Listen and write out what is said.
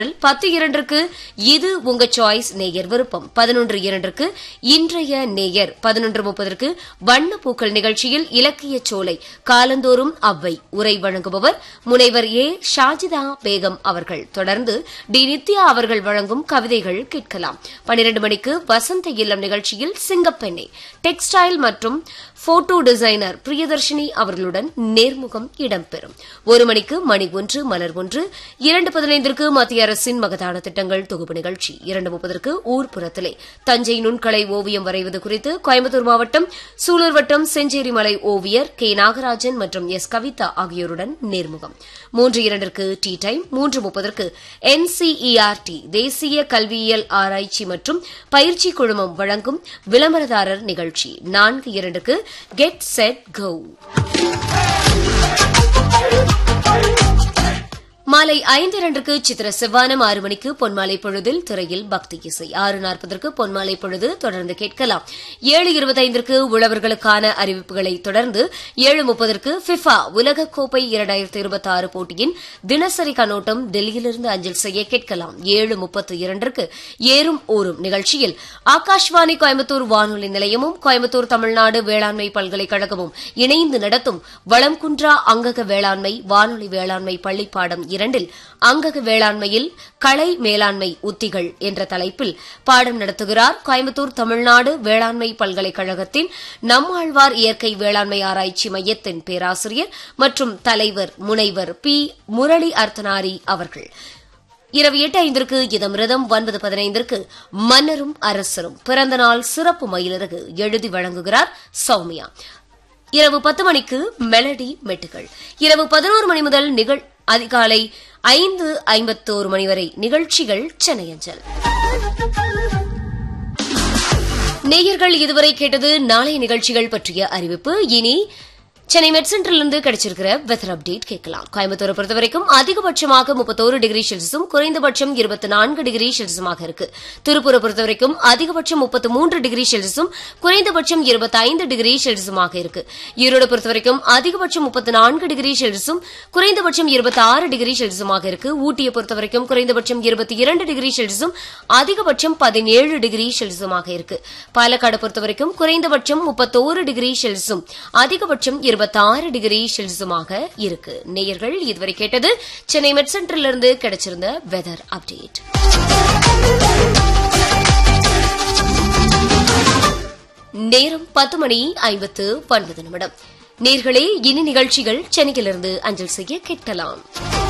பத்து இரண்டுக்கு இது உங்க சாய்ஸ் நேயர் விருப்பம் பதினொன்று இரண்டுக்கு இன்றைய நேயர் பதினொன்று முப்பதற்கு வண்ண பூக்கள் நிகழ்ச்சியில் இலக்கிய சோலை காலந்தோறும் அவ்வை உரை வழங்குபவர் முனைவர் ஏ ஷாஜிதா பேகம் அவர்கள் தொடர்ந்து டி நித்யா அவர்கள் வழங்கும் கவிதைகள் கேட்கலாம் பனிரண்டு மணிக்கு வசந்த இல்லம் நிகழ்ச்சியில் சிங்கப்பெண்ணை டெக்ஸ்டைல் மற்றும் போட்டோ டிசைனர் பிரியதர்ஷினி அவர்களுடன் நேர்முகம் இடம்பெறும் ஒரு மணிக்கு மணி ஒன்று மலர் ஒன்று இரண்டு பதினைந்திற்கு மத்திய அரசின் மகதான திட்டங்கள் தொகுப்பு நிகழ்ச்சி இரண்டு முப்பதற்கு ஊர்ப்புறத்திலே தஞ்சை நுண்கலை ஓவியம் வரைவது குறித்து கோயம்புத்தூர் மாவட்டம் சூலூர் வட்டம் செஞ்சேரி மலை ஓவியர் கே நாகராஜன் மற்றும் எஸ் கவிதா ஆகியோருடன் நேர்முகம் மூன்று இரண்டிற்கு டீ டைம் மூன்று முப்பதற்கு என்சிஇஆர்டி தேசிய கல்வியியல் ஆராய்ச்சி மற்றும் பயிற்சி குழுமம் வழங்கும் விளம்பரதாரர் நிகழ்ச்சி நான்கு இரண்டுக்கு கெட் செட் கோ மாலை ஐந்து இரண்டுக்கு சித்திர செவ்வானம் ஆறு மணிக்கு பொன்மாலை பொழுதில் திரையில் பக்தி இசை ஆறு நாற்பதற்கு பொன்மாலை பொழுது தொடர்ந்து கேட்கலாம் ஏழு இருபத்தைந்திற்கு உழவர்களுக்கான அறிவிப்புகளை தொடர்ந்து ஏழு முப்பதற்கு ஃபிஃபா உலகக்கோப்பை இரண்டாயிரத்தி இருபத்தி ஆறு போட்டியின் தினசரி கண்ணோட்டம் டெல்லியிலிருந்து அஞ்சல் செய்ய கேட்கலாம் ஏழு முப்பத்து இரண்டிற்கு ஏறும் ஊரும் நிகழ்ச்சியில் ஆகாஷ்வாணி கோயம்புத்தூர் வானொலி நிலையமும் கோயம்புத்தூர் தமிழ்நாடு வேளாண்மை பல்கலைக்கழகமும் இணைந்து நடத்தும் வளம் குன்றா அங்கக வேளாண்மை வானொலி வேளாண்மை பள்ளிப்பாடம் இரண்டில் அங்கக வேளாண்மையில் களை மேலாண்மை உத்திகள் என்ற தலைப்பில் பாடம் நடத்துகிறார் கோயம்புத்தூர் தமிழ்நாடு வேளாண்மை பல்கலைக்கழகத்தின் நம்மாழ்வார் இயற்கை வேளாண்மை ஆராய்ச்சி மையத்தின் பேராசிரியர் மற்றும் தலைவர் முனைவர் பி முரளி அர்த்தனாரி அவர்கள் இரவு எட்டு ஐந்திற்கு இதமிரதம் ஒன்பது பதினைந்திற்கு மன்னரும் அரசரும் பிறந்தநாள் சிறப்பு மயிலிறகு எழுதி வழங்குகிறார் சௌமியா இரவு பத்து மணிக்கு மெலடி மெட்டுகள் இரவு பதினோரு மணி முதல் நிகழ் அதிகாலை ஐந்து ஐம்பத்தோரு மணி வரை நிகழ்ச்சிகள் சென்னையஞ்சல் நேயர்கள் இதுவரை கேட்டது நாளைய நிகழ்ச்சிகள் பற்றிய அறிவிப்பு இனி சென்னை மெட் சென்டரிலிருந்து கிடைச்சிருக்கிற வெதர் அப்டேட் கேட்கலாம் கோயம்புத்தூரை பொறுத்தவரைக்கும் அதிகபட்சமாக முப்பத்தோரு டிகிரி செல்சியஸும் குறைந்தபட்சம் இருபத்தி நான்கு டிகிரி செல்சியஸுமாக இருக்கு திருப்பூரை பொறுத்தவரைக்கும் அதிகபட்சம் முப்பத்து மூன்று டிகிரி செல்சியஸும் குறைந்தபட்சம் இருபத்தி ஐந்து டிகிரி செல்சியஸுமாக இருக்கு ஈரோடு பொறுத்தவரைக்கும் அதிகபட்சம் முப்பத்தி நான்கு டிகிரி செல்சியஸும் குறைந்தபட்சம் இருபத்தி ஆறு டிகிரி செல்சியஸுமாக இருக்கு ஊட்டியை பொறுத்தவரைக்கும் குறைந்தபட்சம் இருபத்தி இரண்டு டிகிரி செல்சியஸும் அதிகபட்சம் பதினேழு டிகிரி செல்சியஸுமாக இருக்கு பாலக்காடு பொறுத்தவரைக்கும் குறைந்தபட்சம் முப்பத்தோரு டிகிரி செல்சியஸும் அதிகபட்சம் இருபத்தாறு டிகிரி செல்சியஸுமாக இருக்கு நேயர்கள் இதுவரை கேட்டது சென்னை மெட் சென்டரிலிருந்து கிடைச்சிருந்த வெதர் அப்டேட் நேரம் பத்து மணி ஐம்பத்து ஒன்பது நிமிடம் நேர்களே இனி நிகழ்ச்சிகள் சென்னையிலிருந்து அஞ்சல் செய்ய கேட்கலாம்